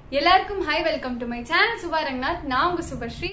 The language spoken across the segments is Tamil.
எல்லாருக்கும் hi welcome to my channel Subha Ranganath நான் உங்க சுபஸ்ரீ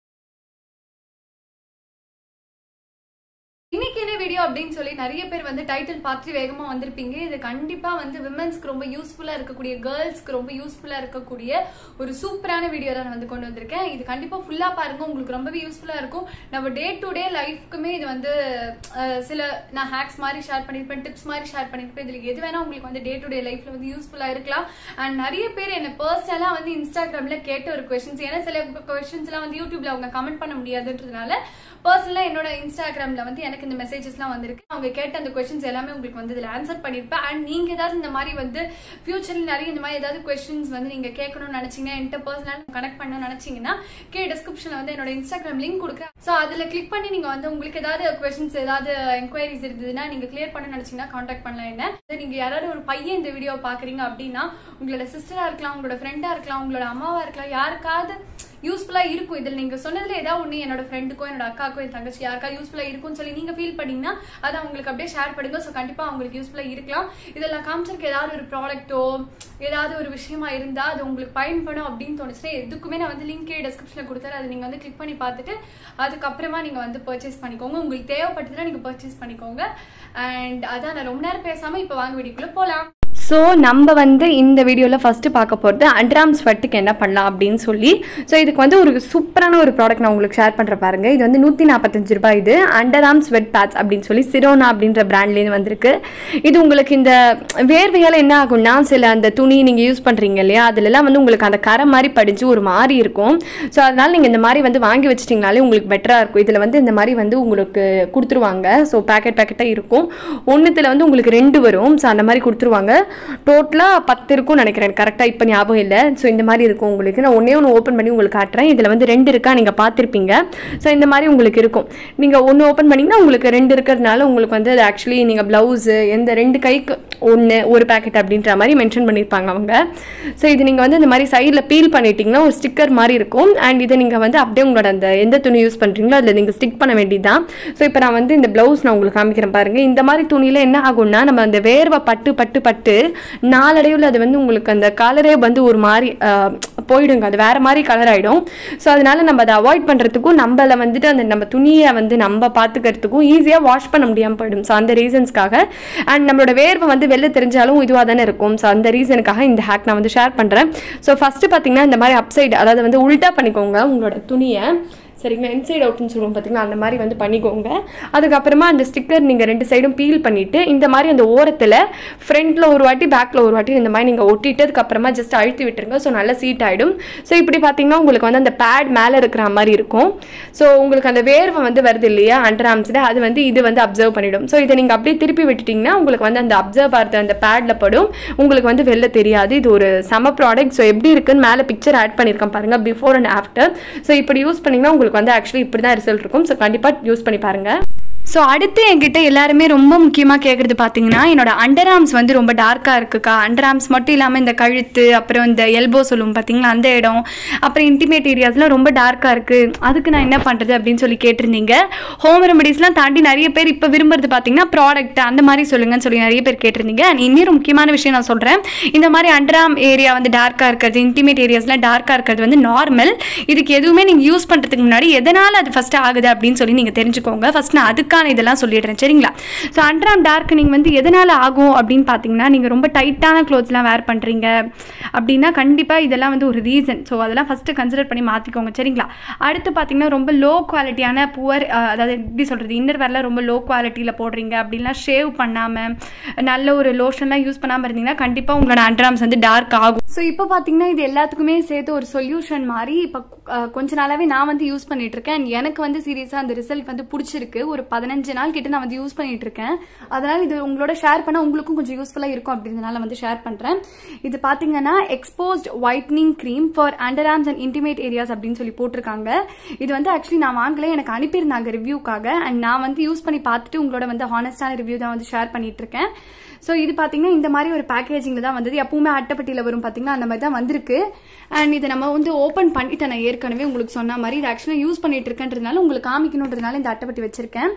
இன்னைக்கு என்ன வீடியோ அப்படின்னு சொல்லி நிறைய பேர் வந்து டைட்டில் பார்த்து வேகமா வந்திருப்பீங்க இது கண்டிப்பா வந்து விமன்ஸ்க்கு ரொம்ப யூஸ்ஃபுல்லா இருக்கக்கூடிய கேர்ள்ஸ்க்கு ரொம்ப யூஸ்ஃபுல்லா இருக்கக்கூடிய ஒரு சூப்பரான வீடியோ தான் நான் வந்து கொண்டு வந்திருக்கேன் இது கண்டிப்பா ஃபுல்லா பாருங்க உங்களுக்கு ரொம்பவே யூஸ்ஃபுல்லா இருக்கும் நம்ம டே டு டே லைஃப்க்குமே இது வந்து அஹ், சில நான் ஹேக்ஸ் மாதிரி ஷேர் பண்ணிருப்பேன் டிப்ஸ் மாதிரி ஷேர் பண்ணிருப்பேன் இதுல எது வேணா உங்களுக்கு வந்து டே டு டே லைஃப்ல வந்து யூஸ்ஃபுல்லா இருக்கலாம் அண்ட் நிறைய பேர் என்ன பர்சனலா வந்து இன்ஸ்டாகிராம்ல கேட்ட ஒரு கொஸ்டின்ஸ் ஏன்னா சில கொஸ்டின்ஸ் எல்லாம் வந்து யூடியூப்ல அவங்க கமெண்ட் பண்ண முடியாதுன்றதுனால பர்சனலா என்னோட இன்ஸ்டாகிராம்ல வந்து எனக்கு இந்த மெசேஜஸ்லாம் வந்திருக்கு அவங்க கேட்ட அந்த கொஸ்டின்ஸ் எல்லாமே உங்களுக்கு வந்து இதுல ஆன்சர் பண்ணிருப்பேன் அண்ட் நீங்க ஏதாவது இந்த மாதிரி வந்து ஃபியூச்சர்ல நிறைய இந்த மாதிரி ஏதாவது கொஸ்டின்ஸ் வந்து நீங்க கேட்கணும்னு நினைச்சீங்கன்னா என்கிட்ட பர்சனலா கனெக்ட் பண்ணணும்னு நினைச்சீங்கன்னா கே டிஸ்கிரிப்ஷன்ல வந்து என்னோட இன்ஸ்டாகிராம் லிங்க் கொடுக்குறேன் ஸோ அதுல கிளிக் பண்ணி நீங்க வந்து உங்களுக்கு ஏதாவது கொஸ்டின்ஸ் ஏதாவது என்கொயரிஸ் இருந்ததுன்னா நீங்க கிளியர் பண்ண நினைச்சீங்கன்னா கான்டாக்ட் பண்ணலாம் என்ன இது நீங்க யாராவது ஒரு பையன் இந்த வீடியோ பாக்குறீங்க அப்படின்னா உங்களோட சிஸ்டரா இருக்கலாம் உங்களோட ஃப்ரெண்டா இருக்கலாம் உங்களோட அம்மாவா இருக்கலாம் யாருக்காவது யூஸ்ஃபுல்லா இருக்கும் இதுல நீங்க சொன்னதுல ஏதாவது ஒண்ணு என்னோட ஃப்ரெண்டுக்கோ என்னோட அக்காக்கோ என் தங்கச்சி யாருக்கா யூஸ்ஃபுல்லா இருக்கும்னு சொல்லி நீங்க ஃபீல் பண்ணீங்கன்னா அதை அவங்களுக்கு அப்படியே ஷேர் பண்ணுங்க ஸோ கண்டிப்பா அவங்களுக்கு யூஸ்ஃபுல்லா இருக்கலாம் இதெல்லாம் காமிச்சிருக்க ஏதாவது ஒரு ப்ராடக்ட்டோ ஏதாவது ஒரு விஷயமா இருந்தா அது உங்களுக்கு பயன்படும் அப்படின்னு தோணுச்சுன்னா எதுக்குமே நான் வந்து லிங்க் டிஸ்கிரிப்ஷன்ல கொடுத்தாரு அதை நீங்க வந்து கிளிக் பண்ணி பார்த்துட்டு அதுக்கப்புறமா நீங்க வந்து பர்ச்சேஸ் பண்ணிக்கோங்க உங்களுக்கு தேவைப்பட்டதுன்னா நீங்க பர்ச்சேஸ் பண்ணிக்கோங்க அண்ட் அதான் நான் ரொம்ப நேரம் பேசாம இப்போ வாங்க வீடியோக்குள்ள போலாம் ஸோ நம்ம வந்து இந்த வீடியோவில் ஃபஸ்ட்டு பார்க்க போகிறது அண்ட்ராம் ஸ்வெட்டுக்கு என்ன பண்ணலாம் அப்படின்னு சொல்லி ஸோ இதுக்கு வந்து ஒரு சூப்பரான ஒரு ப்ராடக்ட் நான் உங்களுக்கு ஷேர் பண்ணுற பாருங்க இது வந்து நூற்றி நாற்பத்தஞ்சு ரூபாய் இது அண்டராம் ஸ்வெட் பேட்ச் அப்படின்னு சொல்லி சிரோனா அப்படின்ற பிராண்ட்லேருந்து வந்திருக்கு இது உங்களுக்கு இந்த வேர்வையால் என்ன ஆகும்னா சில அந்த துணி நீங்கள் யூஸ் பண்ணுறீங்க இல்லையா அதுலலாம் வந்து உங்களுக்கு அந்த கரை மாதிரி படிஞ்சு ஒரு மாதிரி இருக்கும் ஸோ அதனால் நீங்கள் இந்த மாதிரி வந்து வாங்கி வச்சிட்டிங்கனாலே உங்களுக்கு பெட்டராக இருக்கும் இதில் வந்து இந்த மாதிரி வந்து உங்களுக்கு கொடுத்துருவாங்க ஸோ பேக்கெட் பேக்கெட்டாக இருக்கும் ஒன்றுத்தில் வந்து உங்களுக்கு ரெண்டு வரும் ஸோ அந்த மாதிரி கொடுத்துருவாங்க டோட்டலாக பத்து இருக்கும்னு நினைக்கிறேன் கரெக்டாக இப்போ ஞாபகம் இல்லை ஸோ இந்த மாதிரி இருக்கும் உங்களுக்கு நான் ஒன்றே ஒன்று ஓப்பன் பண்ணி உங்களுக்கு காட்டுறேன் இதில் வந்து ரெண்டு இருக்கா நீங்கள் பார்த்துருப்பீங்க ஸோ இந்த மாதிரி உங்களுக்கு இருக்கும் நீங்கள் ஒன்று ஓப்பன் பண்ணிங்கன்னா உங்களுக்கு ரெண்டு இருக்கிறதுனால உங்களுக்கு வந்து அது ஆக்சுவலி நீங்கள் ப்ளவுஸு எந்த ரெண்டு கைக்கு ஒன்று ஒரு பேக்கெட் அப்படின்ற மாதிரி மென்ஷன் பண்ணியிருப்பாங்க அவங்க ஸோ இது நீங்கள் வந்து இந்த மாதிரி சைடில் பீல் பண்ணிட்டீங்கன்னா ஒரு ஸ்டிக்கர் மாதிரி இருக்கும் அண்ட் இதை நீங்கள் வந்து அப்படியே உங்களோட அந்த எந்த துணி யூஸ் பண்ணுறீங்களோ அதில் நீங்கள் ஸ்டிக் பண்ண வேண்டியதுதான் ஸோ இப்போ நான் வந்து இந்த ப்ளவுஸ் நான் உங்களுக்கு காமிக்கிறேன் பாருங்கள் இந்த மாதிரி துணியில் என்ன ஆகும்னா நம்ம அந்த வேர்வை பட்டு பட்டு பட்டு நாளடைவில் அது வந்து உங்களுக்கு அந்த கலரே வந்து ஒரு மாதிரி ஆஹ், போயிடுங்க அது வேற மாதிரி கலர் ஆகிடும் ஸோ அதனால நம்ம அதை அவாய்ட் பண்ணுறதுக்கும் நம்மள வந்துட்டு அந்த நம்ம துணியை வந்து நம்ம பார்த்துக்கிறதுக்கும் ஈஸியாக வாஷ் பண்ண முடியாமல் போயிடும் ஸோ அந்த ரீசன்ஸ்க்காக அண்ட் நம்மளோட வேர்வை வந்து வெளில தெரிஞ்சாலும் இதுவாக தானே இருக்கும் ஸோ அந்த ரீசனுக்காக இந்த ஹேக் நான் வந்து ஷேர் பண்ணுறேன் ஸோ ஃபஸ்ட்டு பார்த்தீங்கன்னா இந்த மாதிரி அப்சைடு அதாவது வந்து உல்ட்டா பண்ணிக்கோங்க உங்களோட துணியை சரிங்களா இன்சைட் அவுட்னு சொல்லுவோம் பார்த்தீங்களா அந்த மாதிரி வந்து பண்ணிக்கோங்க அதுக்கப்புறமா அந்த ஸ்டிக்கர் நீங்கள் ரெண்டு சைடும் பீல் பண்ணிவிட்டு இந்த மாதிரி அந்த ஓரத்தில் ஃப்ரண்ட்டில் ஒரு வாட்டி பேக்கில் ஒரு வாட்டி இந்த மாதிரி நீங்கள் ஒட்டிட்டு அதுக்கப்புறமா ஜஸ்ட் அழுத்தி விட்டுருங்க ஸோ நல்லா சீட் ஆகிடும் ஸோ இப்படி பார்த்தீங்கன்னா உங்களுக்கு வந்து அந்த பேட் மேலே இருக்கிற மாதிரி இருக்கும் ஸோ உங்களுக்கு அந்த வேர்வை வந்து வருது இல்லையா அண்டர் ஆர்ம்ஸில் அது வந்து இது வந்து அப்சர்வ் பண்ணிடும் ஸோ இதை நீங்கள் அப்படியே திருப்பி விட்டுட்டிங்கன்னா உங்களுக்கு வந்து அந்த அப்சர்வ் ஆகிறது அந்த பேடில் படும் உங்களுக்கு வந்து வெளில தெரியாது இது ஒரு சம ப்ராடக்ட் ஸோ எப்படி இருக்குன்னு மேலே பிக்சர் ஆட் பண்ணியிருக்கேன் பாருங்கள் பிஃபோர் அண்ட் ஆஃப்டர் ஸோ இப்படி யூஸ் பண்ணிங்கன்னா உங்களுக்கு வந்து ஆக்சுவலி இப்படி தான் ரிசல்ட் இருக்கும் ஸோ கண்டிப்பாக யூஸ் பண்ணி பாருங்கள் ஸோ அடுத்து என்கிட்ட எல்லாருமே ரொம்ப முக்கியமாக கேட்குறது பார்த்தீங்கன்னா என்னோட அண்டர் ஆர்ம்ஸ் வந்து ரொம்ப டார்க்காக இருக்குக்கா அண்டர் ஆர்ம்ஸ் மட்டும் இல்லாமல் இந்த கழுத்து அப்புறம் இந்த எல்போ சொல்லுவோம் பார்த்தீங்களா அந்த இடம் அப்புறம் இன்டிமேட் ஏரியாஸ்லாம் ரொம்ப டார்க்காக இருக்குது அதுக்கு நான் என்ன பண்ணுறது அப்படின்னு சொல்லி கேட்டிருந்தீங்க ஹோம் ரெமடிஸ்லாம் தாண்டி நிறைய பேர் இப்போ விரும்புறது பார்த்தீங்கன்னா ப்ராடக்ட் அந்த மாதிரி சொல்லுங்கன்னு சொல்லி நிறைய பேர் கேட்டிருந்தீங்க And இன்னொரு முக்கியமான விஷயம் நான் சொல்கிறேன் இந்த மாதிரி அண்டர் ஆர்ம் ஏரியா வந்து டார்க்காக இருக்கிறது இன்டிமேட் ஏரியாஸ்லாம் டார்க்காக இருக்கிறது வந்து நார்மல் இதுக்கு எதுவுமே நீங்கள் யூஸ் பண்ணுறதுக்கு முன்னாடி எதனால் அது ஃபஸ்ட்டு ஆகுது அப்படின்னு சொல்லி நீங்கள் தெரிஞ்சுக்கோங்க ஃபஸ்ட் நான் அதுக்கான இதெல்லாம் சொல்லிடுறேன் சரிங்களா ஸோ அண்டராம் டார்க்கனிங் வந்து எதனால் ஆகும் அப்படின்னு பார்த்தீங்கன்னா நீங்கள் ரொம்ப டைட்டான க்ளோத்ஸ்லாம் வேர் பண்ணுறீங்க அப்படின்னா கண்டிப்பாக இதெல்லாம் வந்து ஒரு ரீசன் ஸோ அதெல்லாம் ஃபஸ்ட்டு கன்சிடர் பண்ணி மாற்றிக்கோங்க சரிங்களா அடுத்து பார்த்தீங்கன்னா ரொம்ப லோ குவாலிட்டியான புவர் அதாவது எப்படி சொல்கிறது இன்னர் வேரில் ரொம்ப லோ குவாலிட்டியில் போடுறீங்க அப்படின்லாம் ஷேவ் பண்ணாமல் நல்ல ஒரு லோஷன்லாம் யூஸ் பண்ணாமல் இருந்தீங்கன்னா கண்டிப்பாக உங்களோட அண்டராம்ஸ் வந்து டார்க் ஆகும் ஸோ இப்போ பார்த்தீங்கன்னா இது எல்லாத்துக்குமே சேர்த்து ஒரு சொல்யூஷன் மாதிரி இப்போ கொஞ்ச நாளாவே நான் வந்து யூஸ் பண்ணிட்டு இருக்கேன் And எனக்கு வந்து சீரியஸாக அந்த ரிசல்ட் வந்து பிடிச்சிருக்கு ஒரு பதினஞ்சு நாள் கிட்ட நான் வந்து யூஸ் பண்ணிட்டு இருக்கேன் அதனால இது உங்களோட ஷேர் பண்ண உங்களுக்கும் கொஞ்சம் யூஸ்ஃபுல்லாக இருக்கும் அப்படின்றதுனால வந்து ஷேர் பண்றேன் இது பார்த்தீங்கன்னா expose whitening cream for under arms and intimate areas அப்படின்னு சொல்லி போட்டிருக்காங்க இது வந்து ஆக்சுவலி நான் வாங்கல எனக்கு அனுப்பியிருந்தாங்க ரிவ்யூக்காக அண்ட் நான் வந்து யூஸ் பண்ணி பார்த்துட்டு உங்களோட வந்து ஹானஸ்டான ரிவ்யூ தான் வந்து ஷேர் பண்ணிட்டு இருக்கேன் ஸோ இது பார்த்தீங்கன்னா இந்த மாதிரி ஒரு பேக்கேஜிங்கில் தான் வந்தது எப்பவுமே அட்டைப்பட்டியில் வரும் பார்த்தீங்கன்னா அந்த மாதிரி தான் வந்திருக்கு அண்ட் இதை நம்ம வந்து ஓப்பன் பண்ணிட்டேன் நான் ஏற்கனவே உங்களுக்கு சொன்ன மாதிரி இது ஆக்சுவலாக யூஸ் பண்ணிட்டு இருக்கேன்றதுனால உங்களுக்கு காமிக்கணுன்றதுனால இந்த அட்டைப்பட்டி வச்சிருக்கேன்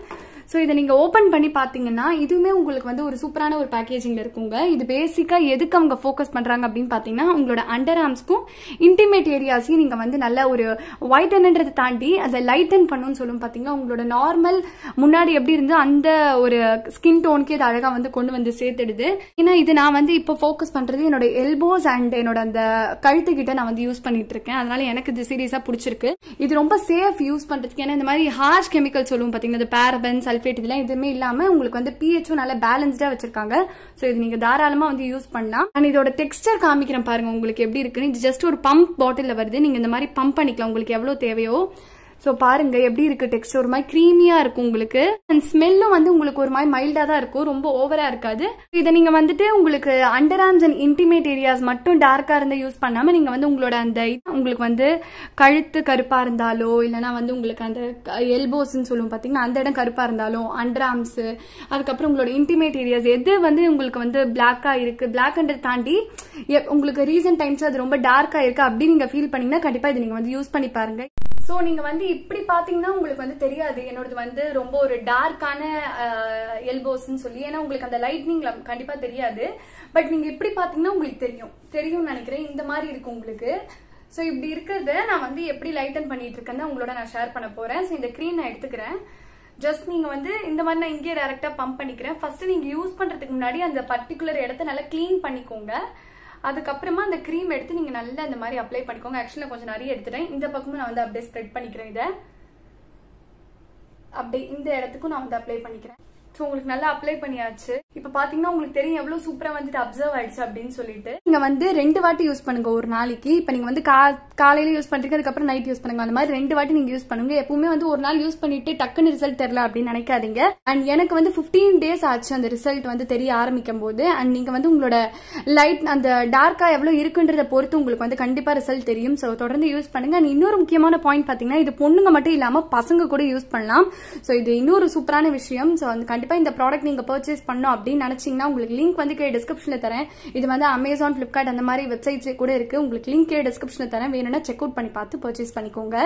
ஸோ இதை நீங்கள் ஓப்பன் பண்ணி பார்த்தீங்கன்னா இதுவுமே உங்களுக்கு வந்து ஒரு சூப்பரான ஒரு பேக்கேஜிங்கில் இருக்குங்க இது பேசிக்காக எதுக்கு அவங்க ஃபோக்கஸ் பண்ணுறாங்க அப்படின்னு பார்த்தீங்கன்னா உங்களோட அண்டர் ஆர்ம்ஸ்க்கும் இன்டிமேட் ஏரியாஸையும் நீங்கள் வந்து நல்ல ஒரு ஒயிட்டன்ன்றதை தாண்டி அதை லைட்டன் பண்ணுன்னு சொல்லும் பார்த்தீங்கன்னா உங்களோட நார்மல் முன்னாடி எப்படி இருந்தோ அந்த ஒரு ஸ்கின் டோனுக்கு இது அழகாக வந்து கொண்டு வந்து சேர்த்துடுது ஏன்னா இது நான் வந்து இப்போ ஃபோக்கஸ் பண்ணுறது என்னோட எல்போஸ் அண்ட் என்னோட அந்த கழுத்துக்கிட்ட நான் வந்து யூஸ் பண்ணிட்டு இருக்கேன் அதனால எனக்கு இது சீரியஸாக பிடிச்சிருக்கு இது ரொம்ப சேஃப் யூஸ் பண்ணுறதுக்கு ஏன்னா இந்த மாதிரி ஹார்ஷ் கெமிக்கல் சொல்லுவோம் பார்த்தீங்கன்னா இந்த பேரபன் சல்ஃபேட் இதெல்லாம் எதுவுமே இல்லாமல் உங்களுக்கு வந்து பிஹெச்சும் நல்லா பேலன்ஸ்டாக வச்சிருக்காங்க ஸோ இது நீங்கள் தாராளமாக வந்து யூஸ் பண்ணலாம் அண்ட் இதோட டெக்ஸ்டர் காமிக்கிறேன் பாருங்க உங்களுக்கு எப்படி இருக்குன்னு இது ஜஸ்ட் ஒரு பம்ப் பாட்டிலில் வருது நீங்கள் இந்த மாதிரி பம்ப் பண்ணிக்கலாம் உங்களுக்கு எவ்வளோ தேவையோ ஸோ பாருங்க எப்படி இருக்கு டெக்ஸ்டர் ஒரு மாதிரி க்ரீமியா இருக்கும் உங்களுக்கு அண்ட் ஸ்மெல்லும் வந்து உங்களுக்கு ஒரு மாதிரி மைல்டா தான் இருக்கும் ரொம்ப ஓவரா இருக்காது இதை நீங்க வந்துட்டு உங்களுக்கு under arms and intimate areas மட்டும் டார்க்கா இருந்தா யூஸ் பண்ணாம நீங்க வந்து உங்களோட அந்த இது உங்களுக்கு வந்து கழுத்து கருப்பா இருந்தாலோ இல்லைன்னா வந்து உங்களுக்கு அந்த எல்போஸ்ன்னு சொல்லுவோம் பாத்தீங்கன்னா அந்த இடம் கருப்பா இருந்தாலும் அண்டர் ஆர்ம்ஸ் அதுக்கப்புறம் உங்களோட இன்டிமேட் ஏரியாஸ் எது வந்து உங்களுக்கு வந்து பிளாக்கா இருக்கு பிளாக்ன்றது தாண்டி எ- உங்களுக்கு ரீசன்ட் டைம்ஸ் அது ரொம்ப டார்க்கா இருக்கு அப்படி நீங்க ஃபீல் பண்ணீங்கன்னா கண்டிப்பா இது நீங்க வந்து யூஸ் பண்ணி பாருங்க ஸோ நீங்க வந்து இப்படி பாத்தீங்கன்னா உங்களுக்கு வந்து தெரியாது என்னோடது வந்து ரொம்ப ஒரு டார்க்கான எல்போஸ்ன்னு சொல்லி ஏன்னா உங்களுக்கு அந்த லைட்னிங்ல கண்டிப்பா தெரியாது பட் நீங்க இப்படி பாத்தீங்கன்னா உங்களுக்கு தெரியும் தெரியும்னு நினைக்கிறேன் இந்த மாதிரி இருக்கு உங்களுக்கு ஸோ இப்படி இருக்கிறத நான் வந்து எப்படி லைட்டன் பண்ணிட்டு இருக்கேன்னு உங்களோட நான் ஷேர் பண்ண போறேன் ஸோ இந்த க்ரீம் நான் எடுத்துக்கிறேன் ஜஸ்ட் நீங்க வந்து இந்த மாதிரி நான் இங்கே டைரக்டா பம்ப் பண்ணிக்கிறேன் ஃபர்ஸ்ட் நீங்க யூஸ் பண்றதுக்கு முன்னாடி அந்த பர்டிகுலர் இடத்த நல்லா க்ளீன் பண்ணிக்கோங்க அதுக்கப்புறமா அந்த க்ரீம் எடுத்து நீங்க நல்லா இந்த மாதிரி அப்ளை பண்ணிக்கோங்க ஆக்சுவலா கொஞ்சம் நிறைய எடுத்துட்டேன் இந்த பக்கமும் நான் வந்து அப்படியே ஸ்ப்ரெட் பண்ணிக்கிறேன் இதை அப்படியே இந்த இடத்துக்கும் நான் வந்து அப்ளை பண்ணிக்கிறேன் ஸோ உங்களுக்கு நல்லா அப்ளை பண்ணியாச்சு இப்போ பாத்தீங்கன்னா உங்களுக்கு தெரியும் எவ்வளவு சூப்பரா வந்துட்டு அப்சர்வ் ஆயிடுச்சு அப்படின்னு சொல்லிட்டு நீங்க வந்து ரெண்டு வாட்டி யூஸ் பண்ணுங்க ஒரு நாளைக்கு இப்போ நீங்க வந்து கா காலையில யூஸ் பண்றீங்க அதுக்கப்புறம் நைட் யூஸ் பண்ணுங்க அந்த மாதிரி ரெண்டு வாட்டி நீங்க யூஸ் பண்ணுங்க எப்பவுமே வந்து ஒரு நாள் யூஸ் பண்ணிட்டு டக்குன்னு ரிசல்ட் தெரியல அப்படின்னு நினைக்காதீங்க அண்ட் எனக்கு வந்து 15 டேஸ் ஆச்சு அந்த ரிசல்ட் வந்து தெரிய ஆரம்பிக்கும் போது அண்ட் நீங்க வந்து உங்களோட லைட் அந்த டார்க்கா எவ்வளவு இருக்குன்றத பொறுத்து உங்களுக்கு வந்து கண்டிப்பா ரிசல்ட் தெரியும் ஸோ தொடர்ந்து யூஸ் பண்ணுங்க அண்ட் இன்னொரு முக்கியமான பாயிண்ட் பாத்தீங்கன்னா இது பொண்ணுங்க மட்டும் இல்லாம பசங்க கூட யூஸ் பண்ணலாம் ஸோ இது இன்னொரு சூப்பரான விஷயம் ஸோ வந்து கண்டிப்பா இந்த ப்ராடக்ட் நீங்க பர்ச்சேஸ் பண்ணோம் அப்படின்னு நினைச்சீங்கன்னா உங்களுக்கு லிங்க் வந்து கீழே டிஸ்கிரிப்ஷன்ல தரேன் இது வந்து அமேசான் பிளிப்கார்ட் அந்த மாதிரி வெப்சைட்ஸ் கூட இருக்கு உங்களுக்கு லிங்க் கீழே டிஸ்கிரிப்ஷன்ல தரேன் வேணும்னா செக் அவுட் பண்ணி பார்த்து பர்ச்சேஸ் பண்ணிக்கோங்க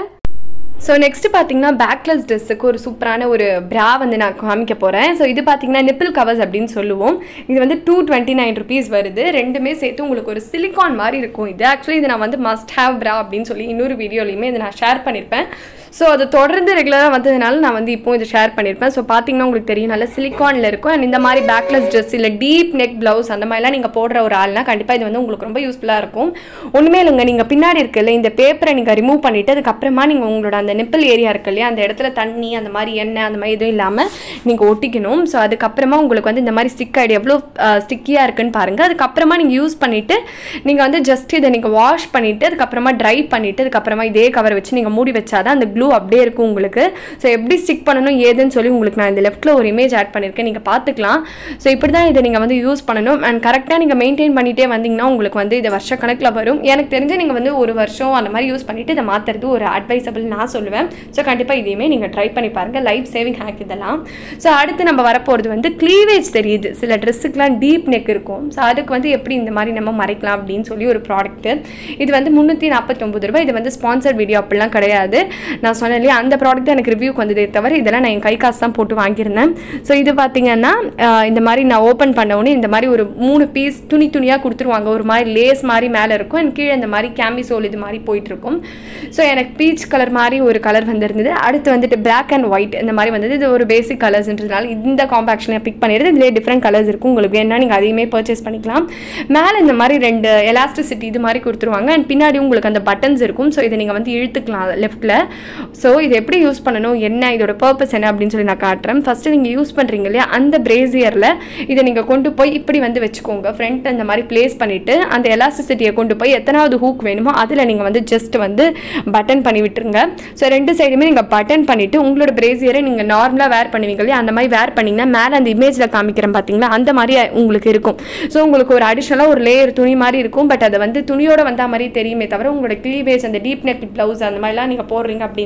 ஸோ நெக்ஸ்ட் பார்த்தீங்கன்னா பேக்லெஸ் ட்ரெஸ்ஸுக்கு ஒரு சூப்பரான ஒரு ப்ரா வந்து நான் காமிக்க போகிறேன் ஸோ இது பார்த்தீங்கன்னா நிப்பிள் கவர்ஸ் அப்படின்னு சொல்லுவோம் இது வந்து டூ டுவெண்ட்டி நைன் ருபீஸ் வருது ரெண்டுமே சேர்த்து உங்களுக்கு ஒரு சிலிகான் மாதிரி இருக்கும் இது ஆக்சுவலி இது நான் வந்து மஸ்ட் ஹேவ் ப்ரா அப்படின்னு சொல்லி இன்னொரு வீடியோலையுமே இதை நான் ஷேர் பண்ணியிருப்பேன் ஸோ அது தொடர்ந்து ரெகுலராக வந்ததுனால நான் வந்து இப்போ இதை ஷேர் பண்ணியிருப்பேன் ஸோ பார்த்தீங்கன்னா உங்களுக்கு தெரியும் நல்ல சிலிகானில் இருக்கும் அண்ட் இந்த மாதிரி பேக்லெஸ் ட்ரெஸ் இல்லை டீப் நெக் ப்ளவுஸ் அந்த மாதிரிலாம் நீங்கள் போடுற ஒரு ஆள்னா கண்டிப்பாக இது வந்து உங்களுக்கு ரொம்ப யூஸ்ஃபுல்லாக இருக்கும் ஒன்றுமே இல்லைங்க நீங்கள் பின்னாடி இருக்குல்ல இந்த பேப்பரை நீங்கள் ரிமூவ் பண்ணிவிட்டு அதுக்கப்புறமா நீங்கள் உங்களோட அந்த நிப்பிள் ஏரியா இருக்கு இல்லையா அந்த இடத்துல தண்ணி அந்த மாதிரி எண்ணெய் அந்த மாதிரி எதுவும் இல்லாமல் நீங்கள் ஒட்டிக்கணும் ஸோ அதுக்கப்புறமா உங்களுக்கு வந்து இந்த மாதிரி ஸ்டிக் ஆகிடு எவ்வளோ ஸ்டிக்கியாக இருக்குன்னு பாருங்கள் அதுக்கப்புறமா நீங்கள் யூஸ் பண்ணிவிட்டு நீங்கள் வந்து ஜஸ்ட் இதை நீங்கள் வாஷ் பண்ணிவிட்டு அதுக்கப்புறமா ட்ரை பண்ணிவிட்டு அதுக்கப்புறமா இதே கவர் வச்சு நீங்கள் மூடி வச்சாதான் அந்த க்ளூ அப்படியே இருக்கும் உங்களுக்கு ஸோ எப்படி ஸ்டிக் பண்ணணும் ஏதுன்னு சொல்லி உங்களுக்கு நான் இந்த லெஃப்ட்டில் ஒரு இமேஜ் ஆட் பண்ணியிருக்கேன் நீங்கள் பார்த்துக்கலாம் ஸோ இப்படி தான் இதை நீங்கள் வந்து யூஸ் பண்ணணும் அண்ட் கரெக்டாக நீங்கள் மெயின்டைன் பண்ணிகிட்டே வந்தீங்கன்னா உங்களுக்கு வந்து இது வருஷ கணக்கில் வரும் எனக்கு தெரிஞ்சு நீங்கள் வந்து ஒரு வருஷம் அந்த மாதிரி யூஸ் பண்ணிவிட்டு இதை மாற்றுறது ஒரு அட்வைசபிள் நான் சொல்லுவேன் ஸோ கண்டிப்பாக இதையுமே நீங்கள் ட்ரை பண்ணி பாருங்கள் லைஃப் சேவிங் ஹேக் இதெல்லாம் ஸோ அடுத்து நம்ம வரப்போகிறது வந்து க்ளீவேஜ் தெரியுது சில ட்ரெஸ்ஸுக்குலாம் டீப் நெக் இருக்கும் ஸோ அதுக்கு வந்து எப்படி இந்த மாதிரி நம்ம மறைக்கலாம் அப்படின்னு சொல்லி ஒரு ப்ராடக்ட்டு இது வந்து முந்நூற்றி நாற்பத்தொம்பது ரூபாய் இது வந்து ஸ்பான்சர் வீடியோ அப்படிலாம் கிடையாது நான் சொன்னேன் இல்லையா அந்த ப்ராடக்ட் எனக்கு ரிவ்யூக்கு வந்ததே தவிர இதெல்லாம் நான் என் கை காசு தான் போட்டு வாங்கியிருந்தேன் ஸோ இது பார்த்தீங்கன்னா ஆஹ், இந்த மாதிரி நான் ஓப்பன் பண்ண உடனே இந்த மாதிரி ஒரு மூணு பீஸ் துணி துணியாக கொடுத்துருவாங்க ஒரு மாதிரி லேஸ் மாதிரி மேலே இருக்கும் and கீழே இந்த மாதிரி கேமிசோல் இது மாதிரி போயிட்டு இருக்கும் ஸோ எனக்கு பீச் கலர் மாதிரி ஒரு கலர் வந்திருந்தது அடுத்து வந்துட்டு Black அண்ட் ஒயிட் இந்த மாதிரி வந்தது இது ஒரு பேசிக் கலர்ஸ்ன்றதுனால இந்த காம்பாக்ஷனை பிக் பண்ணிடுறது இதுலேயே டிஃப்ரெண்ட் கலர்ஸ் இருக்கும் உங்களுக்கு வேணா நீங்கள் அதையுமே பர்ச்சேஸ் பண்ணிக்கலாம் மேலே இந்த மாதிரி ரெண்டு எலாஸ்டிசிட்டி இது மாதிரி கொடுத்துருவாங்க அண்ட் பின்னாடி உங்களுக்கு அந்த பட்டன்ஸ் இருக்கும் ஸோ இதை நீங்கள் வந்து இழுத்துக்கலாம் லெஃப்ட்டில் ஸோ இது எப்படி யூஸ் பண்ணணும் என்ன இதோட பர்பஸ் என்ன அப்படின்னு சொல்லி நான் காட்டுறேன் ஃபஸ்ட்டு நீங்கள் யூஸ் பண்ணுறீங்க இல்லையா அந்த பிரேசியரில் இதை நீங்கள் கொண்டு போய் இப்படி வந்து வச்சுக்கோங்க ஃப்ரண்ட் இந்த மாதிரி ப்ளேஸ் பண்ணிவிட்டு அந்த எலாஸ்டிசிட்டியை கொண்டு போய் எத்தனாவது ஹூக் வேணுமோ அதில் நீங்கள் வந்து ஜஸ்ட் வந்து பட்டன் பண்ணி விட்டுருங்க ஸோ ரெண்டு சைடுமே நீங்கள் பட்டன் பண்ணிவிட்டு உங்களோட பிரேசியரை நீங்கள் நார்மலாக வேர் பண்ணுவீங்க இல்லையா அந்த மாதிரி வேர் பண்ணிங்கன்னா மேலே அந்த இமேஜில் காமிக்கிறேன் பார்த்தீங்களா அந்த மாதிரி உங்களுக்கு இருக்கும் ஸோ உங்களுக்கு ஒரு அடிஷ்னலாக ஒரு லேயர் துணி மாதிரி இருக்கும் பட் அதை வந்து துணியோட வந்தா மாதிரி தெரியுமே தவிர உங்களோட க்ளீவேஜ் அந்த டீப் நெக் ப்ளவுஸ் அந்த மாதிரிலாம் நீங்கள் போடுறீங்க அப்படின்னா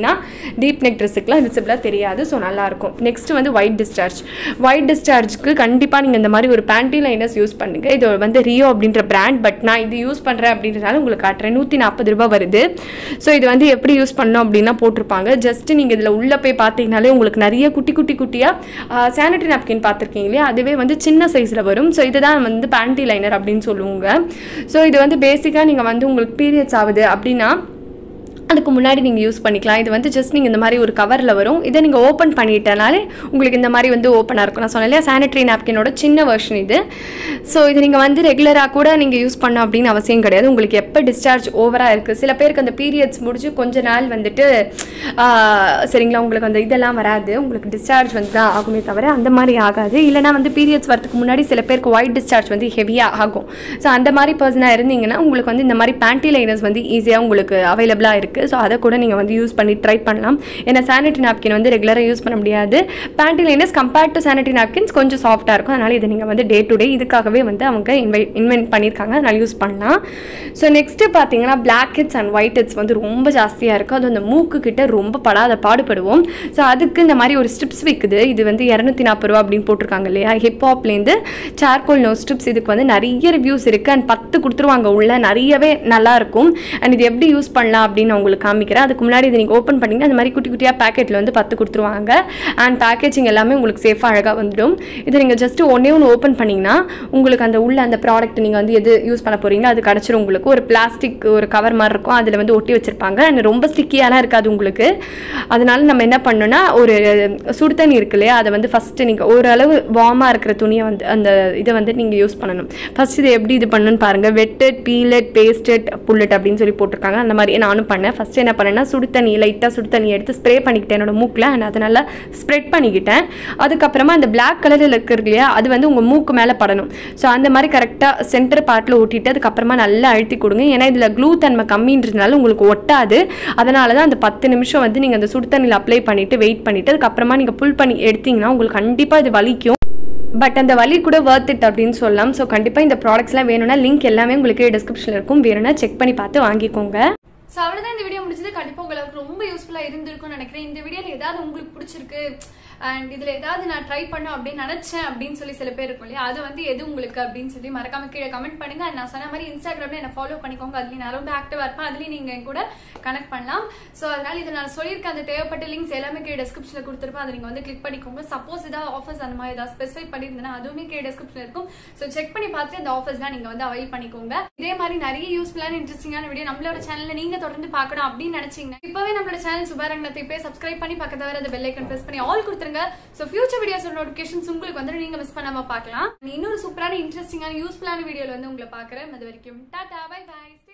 அப்படின்னா டீப் நெக் ட்ரெஸ்ஸுக்குலாம் விசிபிளாக தெரியாது ஸோ நல்லாயிருக்கும் நெக்ஸ்ட் வந்து ஒயிட் டிஸ்சார்ஜ் ஒயிட் டிஸ்சார்ஜ்க்கு கண்டிப்பாக நீங்கள் இந்த மாதிரி ஒரு பேண்டி லைனர்ஸ் யூஸ் பண்ணுங்க இது வந்து ரியோ அப்படின்ற பிராண்ட் பட் நான் இது யூஸ் பண்ணுறேன் அப்படின்றதால உங்களுக்கு காட்டுறேன் நூற்றி நாற்பது ரூபாய் வருது ஸோ இது வந்து எப்படி யூஸ் பண்ணோம் அப்படின்னா போட்டிருப்பாங்க ஜஸ்ட் நீங்கள் இதில் உள்ளே போய் பார்த்தீங்கனாலே உங்களுக்கு நிறைய குட்டி குட்டி குட்டியாக சானிட்டரி நாப்கின் பார்த்துருக்கீங்க இல்லையா அதுவே வந்து சின்ன சைஸில் வரும் ஸோ இதுதான் வந்து பேண்டி லைனர் அப்படின்னு சொல்லுவாங்க ஸோ இது வந்து பேசிக்காக நீங்கள் வந்து உங்களுக்கு பீரியட்ஸ் ஆகுது அப்படின்னா அதுக்கு முன்னாடி நீங்கள் யூஸ் பண்ணிக்கலாம் இது வந்து ஜஸ்ட் நீங்கள் இந்த மாதிரி ஒரு கவரில் வரும் இதை நீங்கள் ஓப்பன் பண்ணிட்டனாலே உங்களுக்கு இந்த மாதிரி வந்து ஓப்பனாக இருக்கும் நான் சொன்னேன் இல்லையா சானிட்டரி நாப்கினோட சின்ன வெர்ஷன் இது ஸோ இது நீங்கள் வந்து ரெகுலராக கூட நீங்கள் யூஸ் பண்ண அப்படின்னு அவசியம் கிடையாது உங்களுக்கு எப்போ டிஸ்சார்ஜ் ஓவராக இருக்குது சில பேருக்கு அந்த பீரியட்ஸ் முடிஞ்சு கொஞ்ச நாள் வந்துட்டு ஆஹ், சரிங்களா உங்களுக்கு அந்த இதெல்லாம் வராது உங்களுக்கு டிஸ்சார்ஜ் வந்து தான் ஆகுமே தவிர அந்த மாதிரி ஆகாது இல்லைனா வந்து பீரியட்ஸ் வரதுக்கு முன்னாடி சில பேருக்கு ஒயிட் டிஸ்சார்ஜ் வந்து ஹெவியாக ஆகும் ஸோ அந்த மாதிரி பர்சனாக இருந்தீங்கன்னா உங்களுக்கு வந்து இந்த மாதிரி பேண்டி லைனர்ஸ் வந்து ஈஸியாக உங்களுக்கு அவைலபிளாக இருக்குது ஸோ அதை கூட நீங்கள் வந்து யூஸ் பண்ணி ட்ரை பண்ணலாம் ஏன்னா சானிட்டரி நாப்கின் வந்து ரெகுலராக யூஸ் பண்ண முடியாது panty liners compared to sanitary napkins கொஞ்சம் சாஃப்ட்டாக இருக்கும் அதனால் இதை நீங்கள் வந்து டே டு டே இதுக்காகவே வந்து அவங்க இன்வை இன்வென்ட் பண்ணியிருக்காங்க அதனால் யூஸ் பண்ணலாம் ஸோ நெக்ஸ்ட்டு பார்த்தீங்கன்னா black heads and white heads வந்து ரொம்ப ஜாஸ்தியாக இருக்கும் அது அந்த மூக்கு கிட்ட ரொம்ப படாத பாடுபடுவோம் ஸோ அதுக்கு இந்த மாதிரி ஒரு ஸ்ட்ரிப்ஸ் விற்குது இது வந்து இரநூத்தி நாற்பது ரூபா அப்படின்னு போட்டிருக்காங்க இல்லையா ஹிப்ஹாப்லேருந்து சார்கோல் நோ ஸ்ட்ரிப்ஸ் இதுக்கு வந்து நிறைய ரிவ்யூஸ் இருக்குது அண்ட் பத்து கொடுத்துருவாங்க உள்ள நிறையவே நல்லா இருக்கும் அண்ட் இது எப்படி யூஸ் பண்ணலாம் அப்படின்னு நான் உங்களுக்கு காமிக்கிறேன் அதுக்கு முன்னாடி இது நீங்கள் ஓப்பன் பண்ணிங்கன்னா அந்த மாதிரி குட்டி குட்டியாக பேக்கெட்டில் வந்து பத்து கொடுத்துருவாங்க அண்ட் பேக்கேஜிங் எல்லாமே உங்களுக்கு சேஃபாக அழகாக வந்துடும் இது நீங்கள் ஜஸ்ட்டு ஒன்றே ஒன்று ஓப்பன் பண்ணிங்கன்னா உங்களுக்கு அந்த உள்ள அந்த ப்ராடக்ட் நீங்கள் வந்து எது யூஸ் பண்ண போகிறீங்களோ அது கிடச்சிரும் உங்களுக்கு ஒரு பிளாஸ்டிக் ஒரு கவர் மாதிரி இருக்கும் அதில் வந்து ஒட்டி வச்சிருப்பாங்க அண்ட் ரொம்ப ஸ்டிக்கியாலாம் இருக்காது உங்களுக்கு அதனால நம்ம என்ன பண்ணோம்னா ஒரு சுடு தண்ணி இருக்கு இல்லையா அதை வந்து ஃபஸ்ட்டு நீங்கள் ஓரளவு வார்மாக இருக்கிற துணியை வந்து அந்த இதை வந்து நீங்கள் யூஸ் பண்ணணும் ஃபஸ்ட் இது எப்படி இது பண்ணணும்னு பாருங்கள் வெட்டட் பீலட் பேஸ்டட் புல்லட் அப்படின்னு சொல்லி போட்டிருக்காங்க அந்த மாதிரி நானும் பண்ணேன் ஃபஸ்ட்டு என்ன பண்ணேன்னா சுடு தண்ணி லைட்டாக சுடு தண்ணி எடுத்து ஸ்ப்ரே பண்ணிக்கிட்டேன் என்னோட மூக்கில் அண்ட் அதை நல்லா ஸ்ப்ரெட் பண்ணிக்கிட்டேன் அதுக்கப்புறமா அந்த Black கலரில் இருக்கிறது இல்லையா அது வந்து உங்கள் மூக்கு மேலே படணும் ஸோ அந்த மாதிரி கரெக்டாக சென்டர் பார்ட்டில் ஒட்டிட்டு அதுக்கப்புறமா நல்லா அழுத்தி கொடுங்க ஏன்னா இதில் க்ளூ தன்மை கம்மின்றதுனால உங்களுக்கு ஒட்டாது அதனால தான் அந்த பத்து நிமிஷம் வந்து நீங்கள் அந்த சுடு தண்ணியில் அப்ளை பண்ணிவிட்டு வெயிட் பண்ணிவிட்டு அதுக்கப்புறமா நீங்கள் புல் பண்ணி எடுத்தீங்கன்னா உங்களுக்கு கண்டிப்பாக இது வலிக்கும் பட் அந்த வலி கூட worth it அப்படின்னு சொல்லலாம் ஸோ கண்டிப்பாக இந்த ப்ராடக்ட்ஸ்லாம் வேணும்னா லிங்க் எல்லாமே உங்களுக்கு டிஸ்கிரிப்ஷனில் இருக்கும் வேணும்னா செக் பண்ணி பார்த்து வாங்கிக்கோங்க ஸோ அவ்வளோதான் இந்த வீடியோ முடிஞ்சது கண்டிப்பாக உங்களுக்கு ரொம்ப யூஸ்ஃபுல்லாக இருந்திருக்கும்னு நினைக்கிறேன் இந்த வீடியோவில் ஏதாவது உங்களுக்கு பிடிச்சிருக்கு அண்ட் இதில் ஏதாவது நான் ட்ரை பண்ணேன் அப்படின்னு நினச்சேன் அப்படின்னு சொல்லி சில பேர் இருக்கும் இல்லையா அது வந்து எது உங்களுக்கு அப்படின்னு சொல்லி மறக்காம கீழே கமெண்ட் பண்ணுங்க And நான் சொன்ன மாதிரி இன்ஸ்டாகிராமில் என்ன ஃபாலோ பண்ணிக்கோங்க அதுலேயும் நான் ரொம்ப ஆக்டிவாக இருப்பேன் அதுலேயும் நீங்கள் என் கூட கனெக்ட் பண்ணலாம் ஸோ அதனால இதை நான் சொல்லியிருக்க அந்த தேவைப்பட்ட லிங்க்ஸ் எல்லாமே கீழே டிஸ்கிரிப்ஷனில் கொடுத்துருப்பேன் அதை நீங்கள் வந்து கிளிக் பண்ணிக்கோங்க சப்போஸ் ஏதாவது ஆஃபர்ஸ் அந்த மாதிரி ஏதாவது ஸ்பெசிஃபை பண்ணியிருந்தேன்னா அதுவுமே கீழே டிஸ்கிரிப்ஷனில் இருக்கும் ஸோ செக் பண்ணி பார்த்துட்டு அந்த ஆஃபர்ஸ்லாம் நீங்கள் வந்து அவைல் பண்ணிக்கோங்க இதே மாதிரி நிறைய யூஸ்ஃபுல்லான இன்ட்ரெஸ்டிங்கான வீடியோ நம்மளோட சேனல்ல நீங்க தொடர்ந்து பார்க்கணும் அப்படின்னு நினைச்சீங்கன்னா இப்பவே நம்மளோட சேனல் சுபாரங்கத்தை போய் சப்ஸ்கிரைப் பண்ணி பக்கத்துல வர அந்த பெல் ஐக்கன் பிரஸ் பண்ணி ஆல் கொடுத்துருங்க ஸோ ஃபியூச்சர் வீடியோஸோட நோட்டிஃபிகேஷன்ஸ் உங்களுக்கு வந்து நீங்க மிஸ் பண்ணாம பார்க்கலாம் இன்னொரு சூப்பரான இன்ட்ரெஸ்டிங்கான யூஸ்ஃபுல்லான வீடியோல வந்து உங்களை பார்க்குறேன் அது வரைக்கும் டாடா பை பை